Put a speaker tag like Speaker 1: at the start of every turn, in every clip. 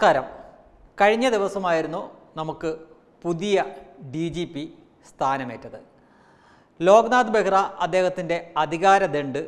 Speaker 1: നമസ്കാരം കഴിഞ്ഞ ദിവസമായിരുന്നു നമുക്ക് പുതിയ ഡി ജി പി സ്ഥാനമേറ്റത് ലോക്നാഥ് ബെഹ്റ അദ്ദേഹത്തിൻ്റെ അധികാരദണ്ഡ്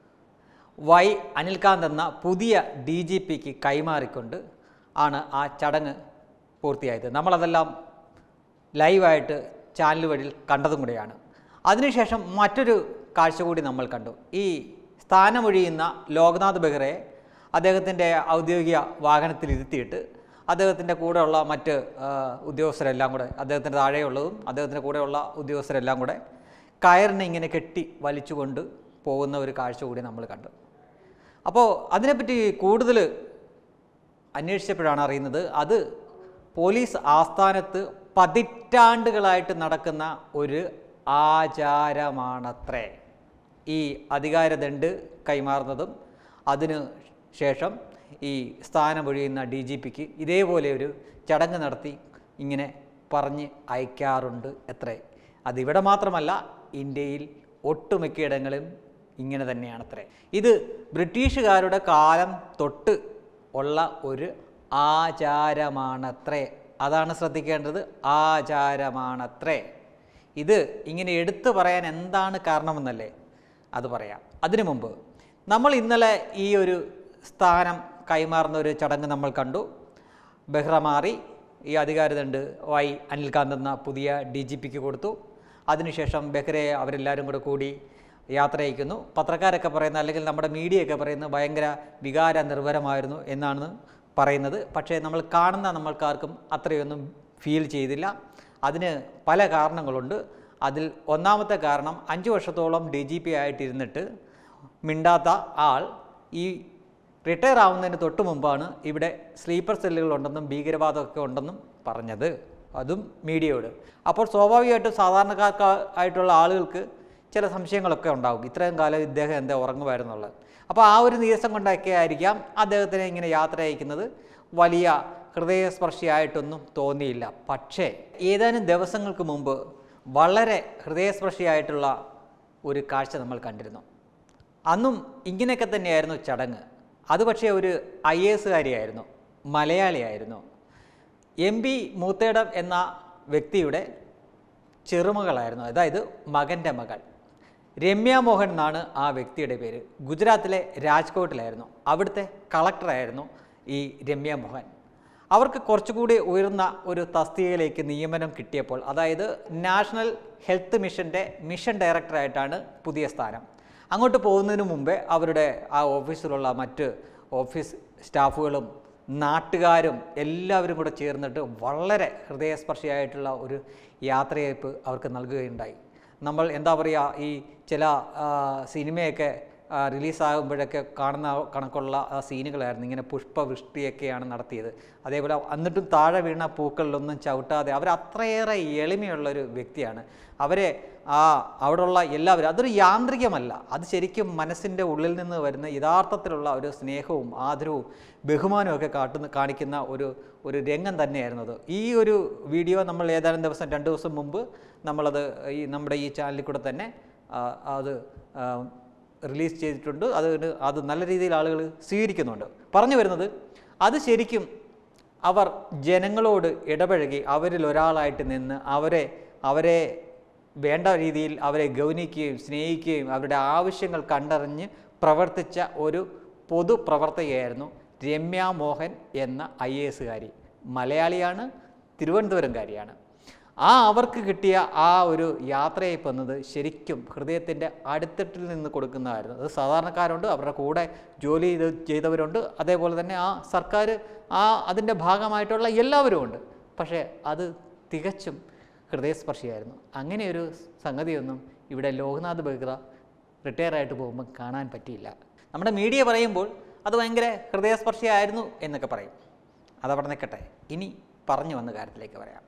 Speaker 1: വൈ അനിൽകാന്ത് എന്ന പുതിയ ഡി ജി പിക്ക് കൈമാറിക്കൊണ്ട് ആണ് ആ ചടങ്ങ് പൂർത്തിയായത് നമ്മളതെല്ലാം ലൈവായിട്ട് ചാനൽ വഴി കണ്ടതും കൂടെയാണ് അതിനുശേഷം മറ്റൊരു കാഴ്ച കൂടി നമ്മൾ കണ്ടു ഈ സ്ഥാനമൊഴിയുന്ന ലോക്നാഥ് ബെഹ്റയെ അദ്ദേഹത്തിൻ്റെ ഔദ്യോഗിക വാഹനത്തിൽ ഇരുത്തിയിട്ട് അദ്ദേഹത്തിൻ്റെ കൂടെയുള്ള മറ്റ് ആ, ഉദ്യോഗസ്ഥരെല്ലാം കൂടെ അദ്ദേഹത്തിൻ്റെ താഴെയുള്ളതും അദ്ദേഹത്തിൻ്റെ കൂടെയുള്ള ഉദ്യോഗസ്ഥരെല്ലാം കൂടെ കയറിനെ ഇങ്ങനെ കെട്ടി വലിച്ചുകൊണ്ട് പോകുന്ന ഒരു കാഴ്ച കൂടി നമ്മൾ കണ്ടു അപ്പോൾ അതിനെപ്പറ്റി കൂടുതൽ അന്വേഷിച്ചപ്പോഴാണ് അറിയുന്നത് അത് പോലീസ് ആസ്ഥാനത്ത് പതിറ്റാണ്ടുകളായിട്ട് നടക്കുന്ന ഒരു ആചാരമാണത്രേ ഈ അധികാരദണ്ഡ് കൈമാറുന്നതും അതിന് ശേഷം ഈ സ്ഥാനമൊഴിയുന്ന ഡി ജി പിക്ക് ഇതേപോലെ ഒരു ചടങ്ങ് നടത്തി ഇങ്ങനെ പറഞ്ഞ് അയക്കാറുണ്ട് എത്രേ അതിവിടെ മാത്രമല്ല ഇന്ത്യയിൽ ഒട്ടുമിക്കയിടങ്ങളിലും ഇങ്ങനെ തന്നെയാണത്രേ ഇത് ബ്രിട്ടീഷുകാരുടെ കാലം തൊട്ട് ഉള്ള ഒരു ആചാരമാണത്രേ അതാണ് ശ്രദ്ധിക്കേണ്ടത് ആചാരമാണത്രേ ഇത് ഇങ്ങനെ എടുത്തു പറയാൻ എന്താണ് കാരണമെന്നല്ലേ അത് പറയാം അതിനു മുമ്പ് നമ്മൾ ഇന്നലെ ഈ ഒരു സ്ഥാനം കൈമാറുന്ന ഒരു ചടങ്ങ് നമ്മൾ കണ്ടു ബെഹ്റ മാറി ഈ അധികാരദണ്ഡ് വൈ അനിൽകാന്ത് എന്ന പുതിയ ഡി ജി പിക്ക് കൊടുത്തു അതിനുശേഷം ബെഹ്റയെ അവരെല്ലാവരും കൂടെ കൂടി യാത്ര അയക്കുന്നു പത്രക്കാരൊക്കെ പറയുന്ന അല്ലെങ്കിൽ നമ്മുടെ മീഡിയയൊക്കെ പറയുന്നത് ഭയങ്കര വികാര നിർഭരമായിരുന്നു എന്നാണ് പറയുന്നത് പക്ഷേ നമ്മൾ കാണുന്ന നമ്മൾക്കാർക്കും അത്രയൊന്നും ഫീൽ ചെയ്തില്ല അതിന് പല കാരണങ്ങളുണ്ട് അതിൽ ഒന്നാമത്തെ കാരണം അഞ്ച് വർഷത്തോളം ഡി ജി പി ആയിട്ടിരുന്നിട്ട് മിണ്ടാത്ത ആൾ ഈ റിട്ടയർ ആവുന്നതിന് തൊട്ട് മുമ്പാണ് ഇവിടെ സ്ലീപ്പർ സെല്ലുകളുണ്ടെന്നും ഭീകരവാദമൊക്കെ ഉണ്ടെന്നും പറഞ്ഞത് അതും മീഡിയയോട് അപ്പോൾ സ്വാഭാവികമായിട്ടും സാധാരണക്കാർക്ക് ആയിട്ടുള്ള ആളുകൾക്ക് ചില സംശയങ്ങളൊക്കെ ഉണ്ടാകും ഇത്രയും കാലം ഇദ്ദേഹം എന്താ ഉറങ്ങുമായിരുന്നുള്ളത് അപ്പോൾ ആ ഒരു നീരസം കൊണ്ടൊക്കെ ആയിരിക്കാം അദ്ദേഹത്തിനെ ഇങ്ങനെ യാത്ര അയക്കുന്നത് വലിയ ഹൃദയസ്പർശിയായിട്ടൊന്നും തോന്നിയില്ല പക്ഷേ ഏതാനും ദിവസങ്ങൾക്ക് മുമ്പ് വളരെ ഹൃദയസ്പർശിയായിട്ടുള്ള ഒരു കാഴ്ച നമ്മൾ കണ്ടിരുന്നു അന്നും ഇങ്ങനെയൊക്കെ തന്നെയായിരുന്നു ചടങ്ങ് അത് പക്ഷേ ഒരു ഐ എ എസുകാരിയായിരുന്നു മലയാളിയായിരുന്നു എം പി മൂത്തേടം എന്ന വ്യക്തിയുടെ ചെറുമകളായിരുന്നു അതായത് മകൻ്റെ മകൾ രമ്യ മോഹൻ എന്നാണ് ആ വ്യക്തിയുടെ പേര് ഗുജറാത്തിലെ രാജ്കോട്ടിലായിരുന്നു അവിടുത്തെ കളക്ടറായിരുന്നു ഈ രമ്യ മോഹൻ അവർക്ക് കുറച്ചുകൂടി ഉയർന്ന ഒരു തസ്തികയിലേക്ക് നിയമനം കിട്ടിയപ്പോൾ അതായത് നാഷണൽ ഹെൽത്ത് മിഷൻ്റെ മിഷൻ ഡയറക്ടറായിട്ടാണ് പുതിയ സ്ഥാനം അങ്ങോട്ട് പോകുന്നതിന് മുമ്പേ അവരുടെ ആ ഓഫീസിലുള്ള മറ്റ് ഓഫീസ് സ്റ്റാഫുകളും നാട്ടുകാരും എല്ലാവരും കൂടെ ചേർന്നിട്ട് വളരെ ഹൃദയസ്പർശിയായിട്ടുള്ള ഒരു യാത്രയയപ്പ് അവർക്ക് നൽകുകയുണ്ടായി നമ്മൾ എന്താ പറയുക ഈ ചില ആ, സിനിമയൊക്കെ ആ, റിലീസാകുമ്പോഴൊക്കെ കാണുന്ന കണക്കുള്ള ആ സീനുകളായിരുന്നു ഇങ്ങനെ പുഷ്പവൃഷ്ടിയൊക്കെയാണ് നടത്തിയത് അതേപോലെ എന്നിട്ടും താഴെ വീണ പൂക്കളിലൊന്നും ചവിട്ടാതെ അവർ അത്രയേറെ എളിമയുള്ളൊരു വ്യക്തിയാണ് അവരെ ആ അവിടെയുള്ള എല്ലാവരും അതൊരു യാന്ത്രികമല്ല അത് ശരിക്കും മനസ്സിൻ്റെ ഉള്ളിൽ നിന്ന് വരുന്ന യഥാർത്ഥത്തിലുള്ള ഒരു സ്നേഹവും ആദരവും ബഹുമാനവും ഒക്കെ കാട്ടുന്ന കാണിക്കുന്ന ഒരു ഒരു രംഗം തന്നെയായിരുന്നു അത് ഈ ഒരു വീഡിയോ നമ്മൾ ഏതാനും ദിവസം രണ്ട് ദിവസം മുമ്പ് നമ്മളത് ഈ നമ്മുടെ ഈ ചാനലിൽ കൂടെ തന്നെ ആ, അത് ആ, റിലീസ് ചെയ്തിട്ടുണ്ട് അത് അത് നല്ല രീതിയിൽ ആളുകൾ സ്വീകരിക്കുന്നുണ്ട് പറഞ്ഞു വരുന്നത് അത് ശരിക്കും അവർ ജനങ്ങളോട് ഇടപഴകി അവരിൽ ഒരാളായിട്ട് നിന്ന് അവരെ അവരെ വേണ്ട രീതിയിൽ അവരെ ഗൗനിക്കുകയും സ്നേഹിക്കുകയും അവരുടെ ആവശ്യങ്ങൾ കണ്ടറിഞ്ഞ് പ്രവർത്തിച്ച ഒരു പൊതുപ്രവർത്തകയായിരുന്നു രമ്യ മോഹൻ എന്ന ഐ എ എസുകാരി മലയാളിയാണ് തിരുവനന്തപുരംകാരിയാണ് ആ അവർക്ക് കിട്ടിയ ആ ഒരു യാത്രയയപ്പ് എന്നത് ശരിക്കും ഹൃദയത്തിൻ്റെ അടിത്തട്ടിൽ നിന്ന് കൊടുക്കുന്നതായിരുന്നു അത് സാധാരണക്കാരുണ്ട് അവരുടെ കൂടെ ജോലി ചെയ്ത് ചെയ്തവരുണ്ട് അതേപോലെ തന്നെ ആ സർക്കാർ ആ അതിൻ്റെ ഭാഗമായിട്ടുള്ള എല്ലാവരും ഉണ്ട് പക്ഷേ അത് തികച്ചും ഹൃദയസ്പർശിയായിരുന്നു അങ്ങനെ ഒരു സംഗതിയൊന്നും ഇവിടെ ലോക്നാഥ് ബെഹ്റ റിട്ടയർ ആയിട്ട് പോകുമ്പോൾ കാണാൻ പറ്റിയില്ല നമ്മുടെ മീഡിയ പറയുമ്പോൾ അത് ഭയങ്കര ഹൃദയസ്പർശിയായിരുന്നു എന്നൊക്കെ പറയും അതവിടെ നിൽക്കട്ടെ ഇനി പറഞ്ഞു വന്ന കാര്യത്തിലേക്ക് പറയാം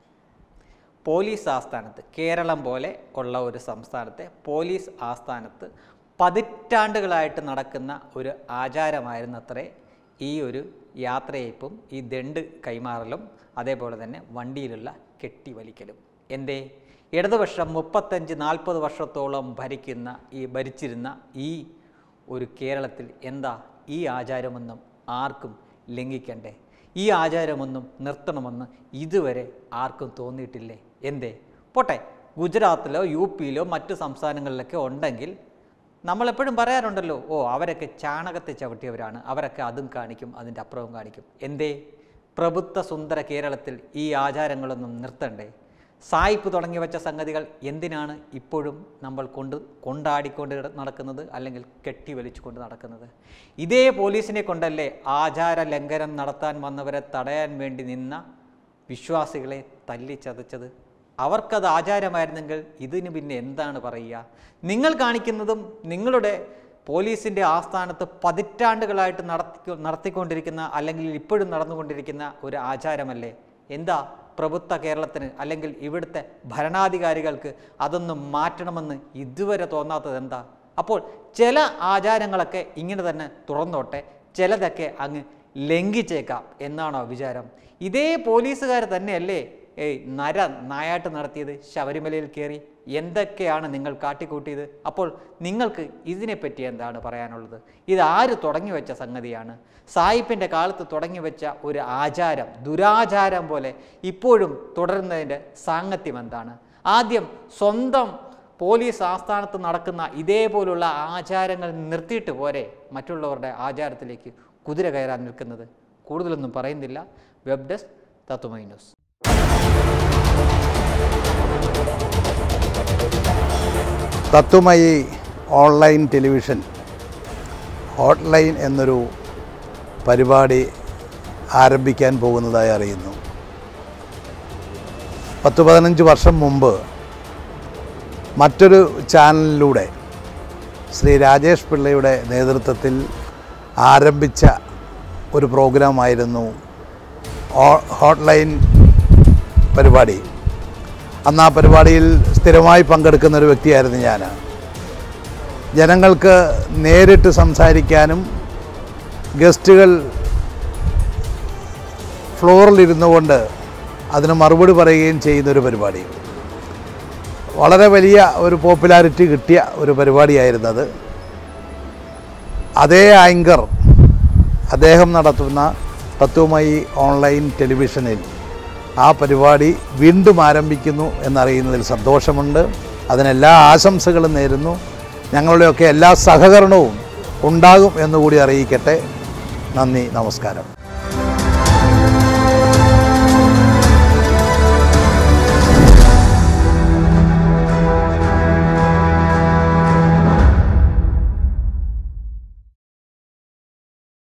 Speaker 1: പോലീസ് ആസ്ഥാനത്ത് കേരളം പോലെ ഉള്ള ഒരു സംസ്ഥാനത്തെ പോലീസ് ആസ്ഥാനത്ത് പതിറ്റാണ്ടുകളായിട്ട് നടക്കുന്ന ഒരു ആചാരമായിരുന്നു അത്രേ ഈ ഒരു യാത്രയയപ്പും ഈ ദണ്ട് കൈമാറലും അതേപോലെ തന്നെ വണ്ടിയിലുള്ള കെട്ടിവലിക്കലും എന്തേ ഇടതുപക്ഷം മുപ്പത്തഞ്ച് നാൽപ്പത് വർഷത്തോളം ഭരിക്കുന്ന ഈ ഭരിച്ചിരുന്ന ഈ ഒരു കേരളത്തിൽ എന്താ ഈ ആചാരമൊന്നും ആർക്കും ലംഘിക്കണ്ടേ ഈ ആചാരമൊന്നും നിർത്തണമെന്ന് ഇതുവരെ ആർക്കും തോന്നിയിട്ടില്ലേ എന്തേ പോട്ടെ ഗുജറാത്തിലോ യു പിയിലോ മറ്റു സംസ്ഥാനങ്ങളിലൊക്കെ ഉണ്ടെങ്കിൽ നമ്മളെപ്പോഴും പറയാറുണ്ടല്ലോ ഓ അവരൊക്കെ ചാണകത്തെ ചവിട്ടിയവരാണ് അവരൊക്കെ അതും കാണിക്കും അതിൻ്റെ അപ്പുറവും കാണിക്കും എന്തേ പ്രബുദ്ധ സുന്ദര കേരളത്തിൽ ഈ ആചാരങ്ങളൊന്നും നിർത്തണ്ടേ സായിപ്പ് തുടങ്ങി വെച്ച സംഗതികൾ എന്തിനാണ് ഇപ്പോഴും നമ്മൾ കൊണ്ട് കൊണ്ടാടിക്കൊണ്ട് കിട- നടക്കുന്നത് അല്ലെങ്കിൽ കെട്ടി വലിച്ചുകൊണ്ട് നടക്കുന്നത് ഇതേ പോലീസിനെ കൊണ്ടല്ലേ ആചാര ലംഘനം നടത്താൻ വന്നവരെ തടയാൻ വേണ്ടി നിന്ന വിശ്വാസികളെ തല്ലിച്ചതച്ചത് അവർക്കത് ആചാരമായിരുന്നെങ്കിൽ ഇതിന് പിന്നെ എന്താണ് പറയുക നിങ്ങൾ കാണിക്കുന്നതും നിങ്ങളുടെ പോലീസിൻ്റെ ആസ്ഥാനത്ത് പതിറ്റാണ്ടുകളായിട്ട് നടത്തി നടത്തിക്കൊണ്ടിരിക്കുന്ന അല്ലെങ്കിൽ ഇപ്പോഴും നടന്നുകൊണ്ടിരിക്കുന്ന ഒരു ആചാരമല്ലേ എന്താ പ്രഭുത്വ കേരളത്തിന് അല്ലെങ്കിൽ ഇവിടുത്തെ ഭരണാധികാരികൾക്ക് അതൊന്നും മാറ്റണമെന്ന് ഇതുവരെ തോന്നാത്തത് എന്താ അപ്പോൾ ചില ആചാരങ്ങളൊക്കെ ഇങ്ങനെ തന്നെ തുറന്നോട്ടെ ചിലതൊക്കെ അങ്ങ് ലംഘിച്ചേക്കാം എന്നാണോ വിചാരം ഇതേ പോലീസുകാർ തന്നെയല്ലേ ഏയ് നര നായാട്ട് നടത്തിയത് ശബരിമലയിൽ കയറി എന്തൊക്കെയാണ് നിങ്ങൾ കാട്ടിക്കൂട്ടിയത് അപ്പോൾ നിങ്ങൾക്ക് ഇതിനെപ്പറ്റി എന്താണ് പറയാനുള്ളത് ഇത് ആര് തുടങ്ങി വെച്ച സംഗതിയാണ് സായിപ്പിൻ്റെ കാലത്ത് തുടങ്ങി വെച്ച ഒരു ആചാരം ദുരാചാരം പോലെ ഇപ്പോഴും തുടരുന്നതിൻ്റെ സാങ്കത്യം എന്താണ് ആദ്യം സ്വന്തം പോലീസ് ആസ്ഥാനത്ത് നടക്കുന്ന ഇതേപോലുള്ള ആചാരങ്ങൾ നിർത്തിയിട്ട് പോരെ മറ്റുള്ളവരുടെ ആചാരത്തിലേക്ക് കുതിര കയറാൻ നിൽക്കുന്നത് കൂടുതലൊന്നും പറയുന്നില്ല web desk Tatwamayi news
Speaker 2: Tatwamayi online television hotline എന്നൊരു പരിപാടി ആരംഭിക്കാൻ പോകുന്നതായി അറിയുന്നു പത്ത് പതിനഞ്ച് വർഷം മുമ്പ് മറ്റൊരു ചാനലിലൂടെ ശ്രീ രാജേഷ് പിള്ളയുടെ നേതൃത്വത്തിൽ ആരംഭിച്ച ഒരു പ്രോഗ്രാമായിരുന്നു ഹോ- ഹോട്ട്ലൈൻ പരിപാടി അന്ന് ആ പരിപാടിയിൽ സ്ഥിരമായി പങ്കെടുക്കുന്ന ഒരു വ്യക്തിയായിരുന്നു ഞാൻ ജനങ്ങൾക്ക് നേരിട്ട് സംസാരിക്കാനും ഗസ്റ്റുകൾ ഫ്ലോറിലിരുന്നു കൊണ്ട് അതിന് മറുപടി പറയുകയും ചെയ്യുന്ന ഒരു പരിപാടി വളരെ വലിയ ഒരു പോപ്പുലാരിറ്റി കിട്ടിയ ഒരു പരിപാടിയായിരുന്നത് അതേ ആങ്കർ അദ്ദേഹം നടത്തുന്ന തത്വമയി ഓൺലൈൻ ടെലിവിഷനിൽ ആ പരിപാടി വീണ്ടും ആരംഭിക്കുന്നു എന്നറിയുന്നതിൽ സന്തോഷമുണ്ട് അതിനെല്ലാ ആശംസകളും നേരുന്നു ഞങ്ങളുടെയൊക്കെ എല്ലാ സഹകരണവും ഉണ്ടാകും എന്നുകൂടി അറിയിക്കട്ടെ നന്ദി നമസ്കാരം